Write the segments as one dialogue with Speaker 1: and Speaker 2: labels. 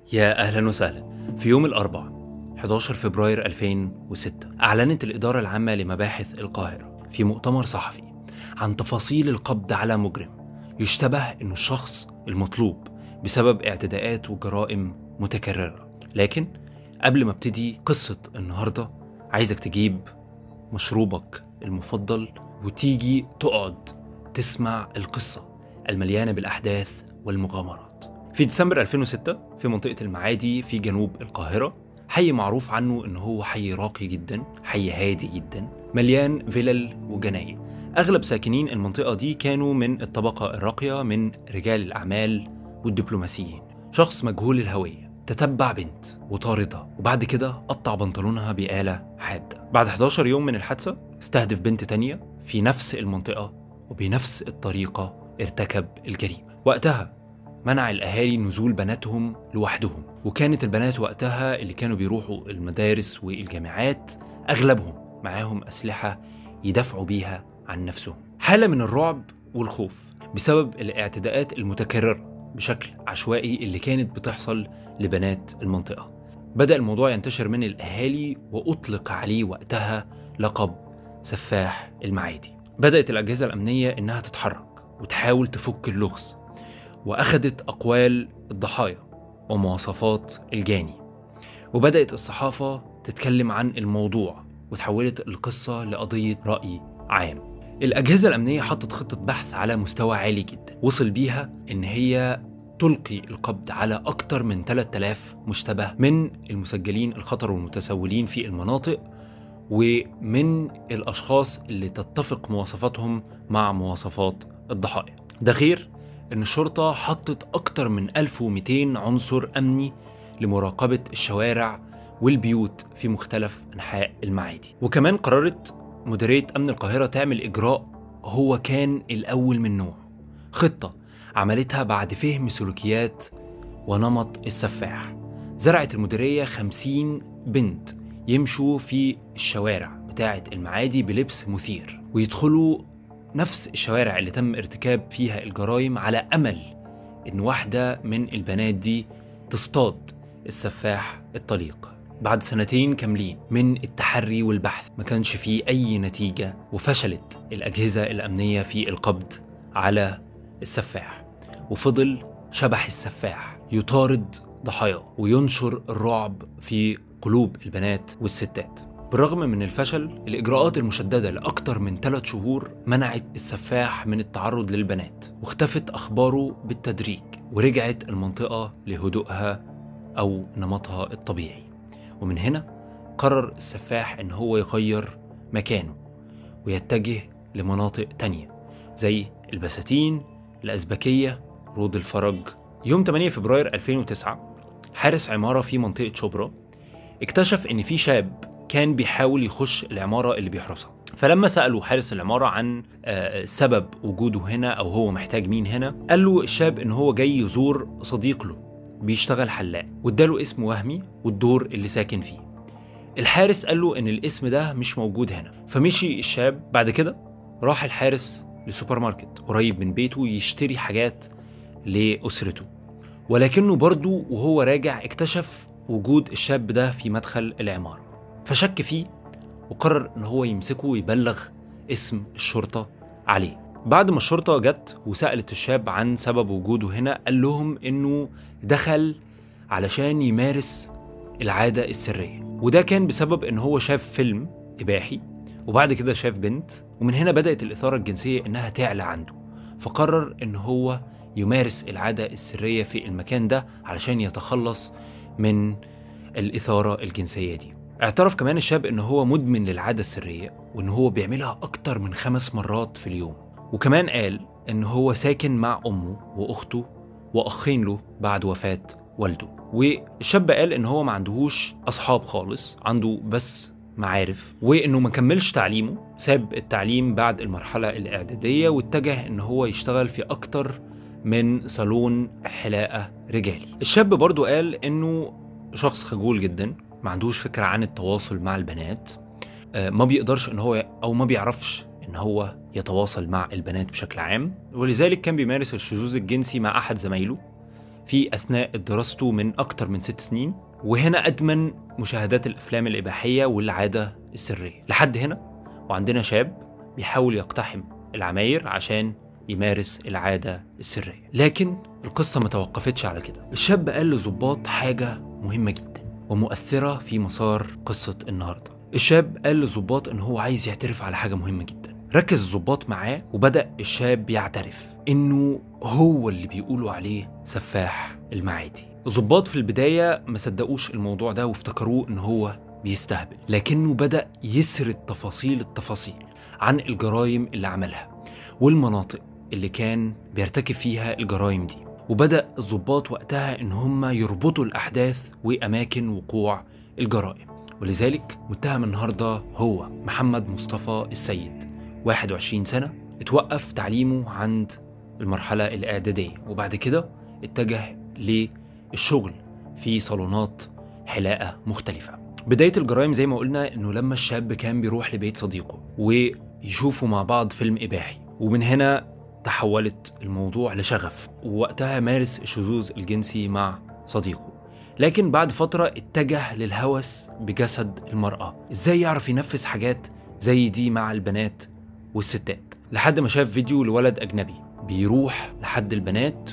Speaker 1: يا أهلا وسهلا في يوم الأربعاء 11 فبراير 2006 أعلنت الإدارة العامة لمباحث القاهرة في مؤتمر صحفي عن تفاصيل القبض على مجرم يشتبه أنه الشخص المطلوب بسبب اعتداءات وجرائم متكررة لكن قبل ما ابتدي قصة النهاردة عايزك تجيب مشروبك المفضل وتيجي تقعد تسمع القصة المليانة بالأحداث والمغامرات في ديسمبر 2006 في منطقة المعادي في جنوب القاهرة حي معروف عنه إن هو حي راقي جدا حي هادي جدا مليان فلل وجناين أغلب ساكنين المنطقة دي كانوا من الطبقة الراقية من رجال الأعمال والدبلوماسيين شخص مجهول الهوية تتبع بنت وطاردها وبعد كده قطع بنطلونها بآلة حادة بعد 11 يوم من الحادثة استهدف بنت تانية في نفس المنطقة وبنفس الطريقة ارتكب الجريمة وقتها منع الأهالي نزول بناتهم لوحدهم وكانت البنات وقتها اللي كانوا بيروحوا المدارس والجامعات أغلبهم معاهم أسلحة يدافعوا بيها عن نفسهم حالة من الرعب والخوف بسبب الاعتداءات المتكررة بشكل عشوائي اللي كانت بتحصل لبنات المنطقة بدأ الموضوع ينتشر من الأهالي وأطلق عليه وقتها لقب سفاح المعادي بدأت الأجهزة الأمنية إنها تتحرك وتحاول تفك اللغز وأخذت أقوال الضحايا ومواصفات الجاني وبدأت الصحافة تتكلم عن الموضوع وتحولت القصة لقضية رأي عام الأجهزة الأمنية حطت خطة بحث على مستوى عالي جدا وصل بيها إن هي تلقي القبض على أكثر من 3000 مشتبه من المسجلين الخطر والمتسولين في المناطق ومن الأشخاص اللي تتفق مواصفاتهم مع مواصفات الضحايا ده غير إن الشرطة حطت أكتر من 1200 عنصر أمني لمراقبة الشوارع والبيوت في مختلف أنحاء المعادي وكمان قررت مديرية أمن القاهرة تعمل إجراء هو كان الأول من نوعه خطة عملتها بعد فهم سلوكيات ونمط السفاح زرعت المديرية 50 بنت يمشوا في الشوارع بتاعة المعادي بلبس مثير ويدخلوا نفس الشوارع اللي تم ارتكاب فيها الجرائم على أمل إن واحدة من البنات دي تصطاد السفاح الطليق بعد سنتين كاملين من التحري والبحث ما كانش فيه أي نتيجة وفشلت الأجهزة الأمنية في القبض على السفاح وفضل شبح السفاح يطارد ضحاياه وينشر الرعب في قلوب البنات والستات بالرغم من الفشل الإجراءات المشددة لأكثر من ثلاث شهور منعت السفاح من التعرض للبنات واختفت أخباره بالتدريج ورجعت المنطقة لهدوءها أو نمطها الطبيعي ومن هنا قرر السفاح إن هو يغير مكانه ويتجه لمناطق تانية زي البساتين الأزبكية رود الفرج يوم 8 فبراير 2009 حارس عمارة في منطقة شبرا اكتشف إن في شاب كان بيحاول يخش العمارة اللي بيحرسها فلما سألوا حارس العمارة عن آه، سبب وجوده هنا أو هو محتاج مين هنا قال له الشاب إن هو جاي يزور صديق له بيشتغل حلاق واداله اسم وهمي والدور اللي ساكن فيه الحارس قال له إن الاسم ده مش موجود هنا فمشي الشاب بعد كده راح الحارس لسوبر ماركت قريب من بيته يشتري حاجات لأسرته ولكنه برضه وهو راجع اكتشف وجود الشاب ده في مدخل العمارة فشك فيه وقرر ان هو يمسكه ويبلغ اسم الشرطة عليه بعد ما الشرطة جت وسألت الشاب عن سبب وجوده هنا قال لهم انه دخل علشان يمارس العادة السرية وده كان بسبب ان هو شاف فيلم إباحي وبعد كده شاف بنت ومن هنا بدأت الإثارة الجنسية إنها تعلى عنده فقرر إن هو يمارس العادة السرية في المكان ده علشان يتخلص من الإثارة الجنسية دي اعترف كمان الشاب إن هو مدمن للعادة السرية وإن هو بيعملها أكتر من خمس مرات في اليوم وكمان قال إن هو ساكن مع أمه وأخته وأخين له بعد وفاة والده والشاب قال إن هو ما عندهوش أصحاب خالص عنده بس معارف وإنه ما كملش تعليمه ساب التعليم بعد المرحلة الإعدادية واتجه إن هو يشتغل في أكتر من صالون حلاقة رجالي الشاب برضو قال إنه شخص خجول جدا ما عندوش فكرة عن التواصل مع البنات آه، ما بيقدرش ان هو او ما بيعرفش ان هو يتواصل مع البنات بشكل عام ولذلك كان بيمارس الشذوذ الجنسي مع احد زمايله في أثناء دراسته من أكتر من ست سنين وهنا أدمن مشاهدات الأفلام الإباحية والعادة السرية لحد هنا وعندنا شاب بيحاول يقتحم العماير عشان يمارس العادة السرية لكن القصة ما توقفتش على كده الشاب قال لظباط حاجة مهمة جدا ومؤثرة في مسار قصة النهاردة الشاب قال لظباط ان هو عايز يعترف على حاجة مهمة جدا ركز الظباط معاه وبدأ الشاب يعترف انه هو اللي بيقولوا عليه سفاح المعادي الظباط في البداية ما صدقوش الموضوع ده وافتكروه ان هو بيستهبل لكنه بدأ يسرد تفاصيل التفاصيل عن الجرائم اللي عملها والمناطق اللي كان بيرتكب فيها الجرائم دي وبدأ الضباط وقتها إن هم يربطوا الأحداث وأماكن وقوع الجرائم ولذلك متهم النهاردة هو محمد مصطفى السيد 21 سنة اتوقف تعليمه عند المرحلة الإعدادية وبعد كده اتجه للشغل في صالونات حلاقة مختلفة بداية الجرائم زي ما قلنا إنه لما الشاب كان بيروح لبيت صديقه ويشوفوا مع بعض فيلم إباحي ومن هنا تحولت الموضوع لشغف ووقتها مارس الشذوذ الجنسي مع صديقه لكن بعد فترة اتجه للهوس بجسد المرأة ازاي يعرف ينفذ حاجات زي دي مع البنات والستات لحد ما شاف فيديو لولد أجنبي بيروح لحد البنات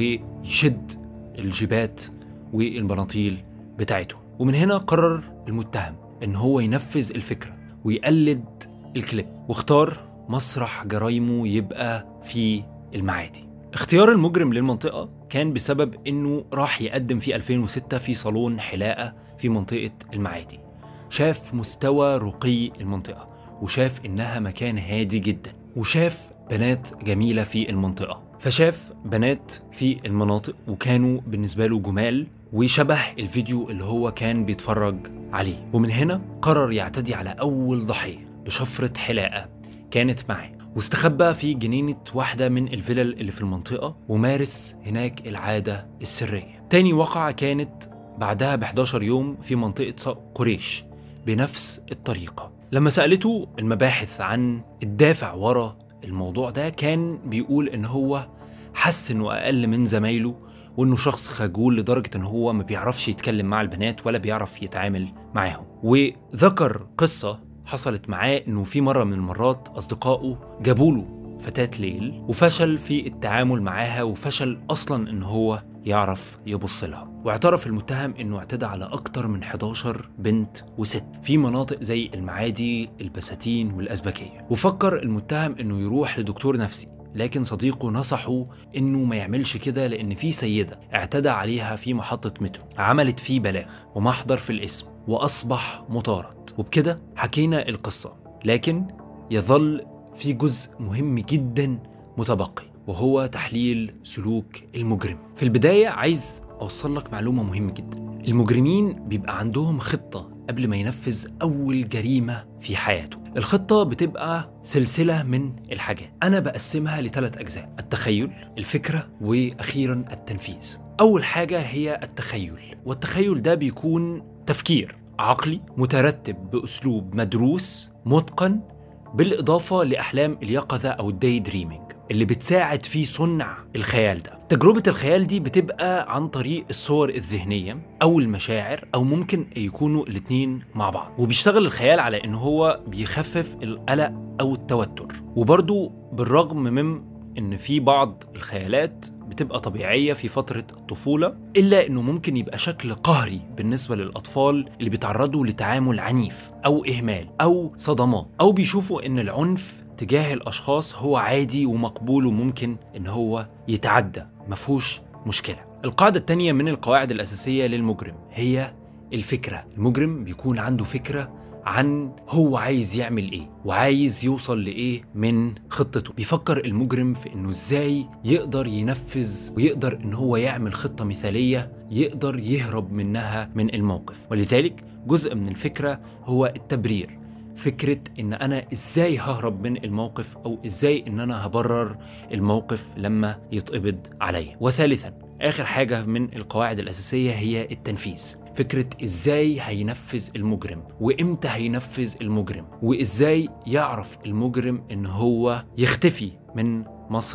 Speaker 1: ويشد الجيبات والبناطيل بتاعتهم ومن هنا قرر المتهم ان هو ينفذ الفكرة ويقلد الكليب واختار مسرح جرايمه يبقى في المعادي اختيار المجرم للمنطقة كان بسبب انه راح يقدم في 2006 في صالون حلاقة في منطقة المعادي شاف مستوى رقي المنطقة وشاف انها مكان هادي جدا وشاف بنات جميلة في المنطقة فشاف بنات في المناطق وكانوا بالنسبة له جمال وشبه الفيديو اللي هو كان بيتفرج عليه ومن هنا قرر يعتدي على أول ضحية بشفرة حلاقة كانت معاه واستخبى في جنينة واحدة من الفلل اللي في المنطقة ومارس هناك العادة السرية تاني وقعة كانت بعدها ب 11 يوم في منطقة قريش بنفس الطريقة لما سألته المباحث عن الدافع ورا الموضوع ده كان بيقول ان هو حس انه اقل من زمايله وانه شخص خجول لدرجه ان هو ما بيعرفش يتكلم مع البنات ولا بيعرف يتعامل معاهم وذكر قصه حصلت معاه انه في مره من المرات اصدقائه جابوا له فتاة ليل وفشل في التعامل معاها وفشل اصلا ان هو يعرف يبص لها واعترف المتهم انه اعتدى على اكتر من 11 بنت وست في مناطق زي المعادي البساتين والازبكيه وفكر المتهم انه يروح لدكتور نفسي لكن صديقه نصحه انه ما يعملش كده لان في سيده اعتدى عليها في محطه مترو عملت فيه بلاغ ومحضر في الاسم واصبح مطارد وبكده حكينا القصه لكن يظل في جزء مهم جدا متبقي وهو تحليل سلوك المجرم في البداية عايز أوصل لك معلومة مهمة جدا المجرمين بيبقى عندهم خطة قبل ما ينفذ أول جريمة في حياته الخطة بتبقى سلسلة من الحاجات أنا بقسمها لثلاث أجزاء التخيل الفكرة وأخيرا التنفيذ أول حاجة هي التخيل والتخيل ده بيكون تفكير عقلي مترتب بأسلوب مدروس متقن بالإضافة لأحلام اليقظة أو الداي دريمينج اللي بتساعد في صنع الخيال ده تجربة الخيال دي بتبقى عن طريق الصور الذهنية أو المشاعر أو ممكن يكونوا الاتنين مع بعض وبيشتغل الخيال على إن هو بيخفف القلق أو التوتر وبرضو بالرغم من إن في بعض الخيالات بتبقى طبيعية في فترة الطفولة إلا إنه ممكن يبقى شكل قهري بالنسبة للأطفال اللي بيتعرضوا لتعامل عنيف أو إهمال أو صدمات أو بيشوفوا إن العنف تجاه الأشخاص هو عادي ومقبول وممكن إن هو يتعدى مفهوش مشكلة القاعدة التانية من القواعد الأساسية للمجرم هي الفكرة المجرم بيكون عنده فكرة عن هو عايز يعمل ايه وعايز يوصل لايه من خطته بيفكر المجرم في انه ازاي يقدر ينفذ ويقدر ان هو يعمل خطة مثالية يقدر يهرب منها من الموقف ولذلك جزء من الفكرة هو التبرير فكرة ان انا ازاي ههرب من الموقف او ازاي ان انا هبرر الموقف لما يتقبض عليا وثالثا اخر حاجة من القواعد الاساسية هي التنفيذ فكرة ازاي هينفذ المجرم وامتى هينفذ المجرم وازاي يعرف المجرم ان هو يختفي من مسرح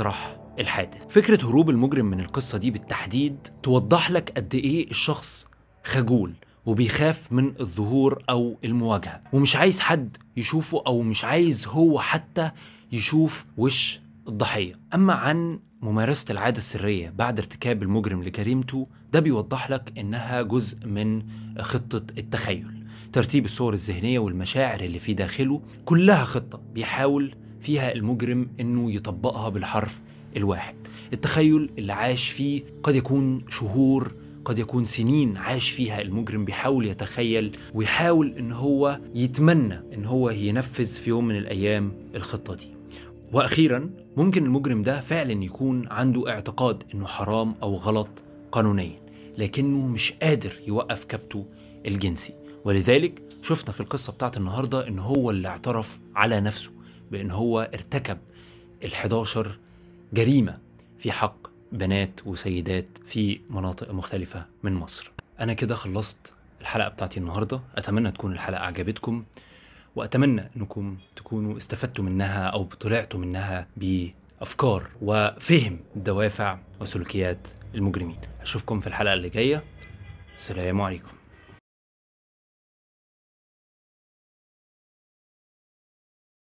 Speaker 1: الحادث فكرة هروب المجرم من القصة دي بالتحديد توضح لك قد إيه الشخص خجول وبيخاف من الظهور أو المواجهة ومش عايز حد يشوفه أو مش عايز هو حتى يشوف وش الضحية أما عن ممارسة العادة السرية بعد ارتكاب المجرم لجريمته ده بيوضح لك إنها جزء من خطة التخيل ترتيب الصور الذهنية والمشاعر اللي في داخله كلها خطة بيحاول فيها المجرم إنه يطبقها بالحرف الواحد التخيل اللي عاش فيه قد يكون شهور قد يكون سنين عاش فيها المجرم بيحاول يتخيل ويحاول ان هو يتمنى ان هو ينفذ في يوم من الايام الخطه دي واخيرا ممكن المجرم ده فعلا يكون عنده اعتقاد انه حرام او غلط قانونيا لكنه مش قادر يوقف كبته الجنسي ولذلك شفنا في القصه بتاعت النهارده ان هو اللي اعترف على نفسه بان هو ارتكب ال11 جريمه في حق بنات وسيدات في مناطق مختلفه من مصر انا كده خلصت الحلقه بتاعتي النهارده اتمنى تكون الحلقه عجبتكم واتمنى انكم تكونوا استفدتوا منها او طلعتوا منها بافكار وفهم دوافع وسلوكيات المجرمين اشوفكم في الحلقه اللي جايه السلام عليكم